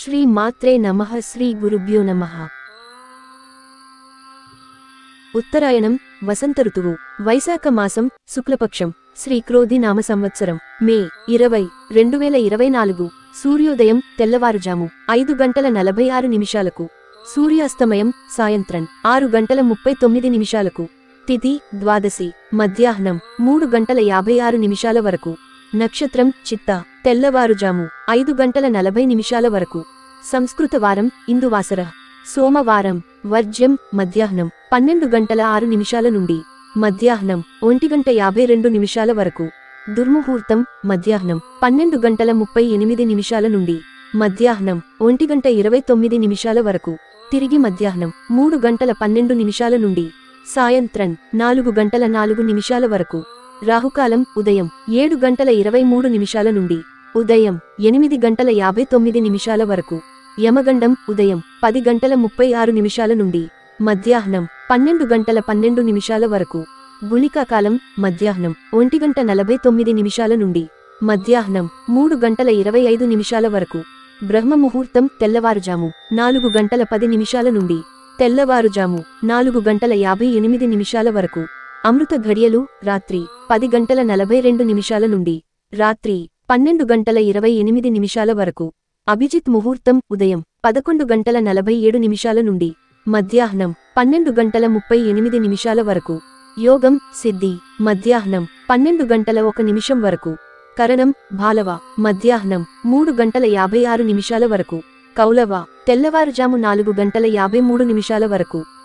శ్రీ మాత్రే నమః శ్రీ గురుభ్యో నమః ఉత్తరాయణం వసంత ఋతువు వైశాఖ మాసం శుక్లపక్షం శ్రీ క్రోధి నామ సంవత్సరం మే ఇరవై రెండు వేల ఇరవై నాలుగు సూర్యోదయం తెల్లవారుజాము ఐదు గంటల నలభై ఆరు నిమిషాలకు సూర్యాస్తమయం సాయంత్రం ఆరు గంటల ముప్పై తొమ్మిది నిమిషాలకు తిథి ద్వాదశి మధ్యాహ్నం మూడు గంటల యాభై ఆరు నిమిషాల వరకు నక్షత్రం చిత్త తెల్లవారుజాము ఐదు గంటల నలభై నిమిషాల వరకు సంస్కృత వారం ఇందువాసర సోమవారం వర్జ్యం మధ్యాహ్నం పన్నెండు గంటల ఆరు నిమిషాల నుండి మధ్యాహ్నం ఒంటి గంట యాభై రెండు నిమిషాల వరకు దుర్ముహూర్తం మధ్యాహ్నం పన్నెండు గంటల ముప్పై ఎనిమిది నిమిషాల నుండి మధ్యాహ్నం ఒంటి గంట ఇరవై తొమ్మిది నిమిషాల వరకు తిరిగి మధ్యాహ్నం మూడు గంటల పన్నెండు నిమిషాల నుండి సాయంత్రం నాలుగు గంటల నాలుగు నిమిషాల వరకు రాహుకాలం ఉదయం ఏడు గంటల ఇరవై మూడు నిమిషాల నుండి ఉదయం ఎనిమిది గంటల యాభై తొమ్మిది నిమిషాల వరకు యమగండం ఉదయం పది గంటల ముప్పై ఆరు నిమిషాల నుండి మధ్యాహ్నం పన్నెండు గంటల పన్నెండు నిమిషాల వరకు గుళికాకాలం మధ్యాహ్నం ఒంటి గంట నలభై తొమ్మిది నిమిషాల నుండి మధ్యాహ్నం మూడు గంటల ఇరవై ఐదు నిమిషాల వరకు బ్రహ్మ ముహూర్తం తెల్లవారుజాము నాలుగు గంటల పది నిమిషాల నుండి తెల్లవారుజాము నాలుగు గంటల యాభై ఎనిమిది నిమిషాల వరకు అమృత ఘడియలు రాత్రి పది గంటల నలభై రెండు నిమిషాల నుండి రాత్రి పన్నెండు గంటల ఇరవై ఎనిమిది నిమిషాల వరకు అభిజిత్ ముహూర్తం ఉదయం పదకొండు గంటల నలభై ఏడు నిమిషాల నుండి మధ్యాహ్నం పన్నెండు గంటల ముప్పై ఎనిమిది నిమిషాల వరకు యోగం సిద్ధి మధ్యాహ్నం పన్నెండు గంటల ఒక నిమిషం వరకు కరణం భాలవ మధ్యాహ్నం మూడు గంటల యాభై ఆరు నిమిషాల వరకు కౌలవ తెల్లవారుజాము నాలుగు గంటల యాభై మూడు నిమిషాల వరకు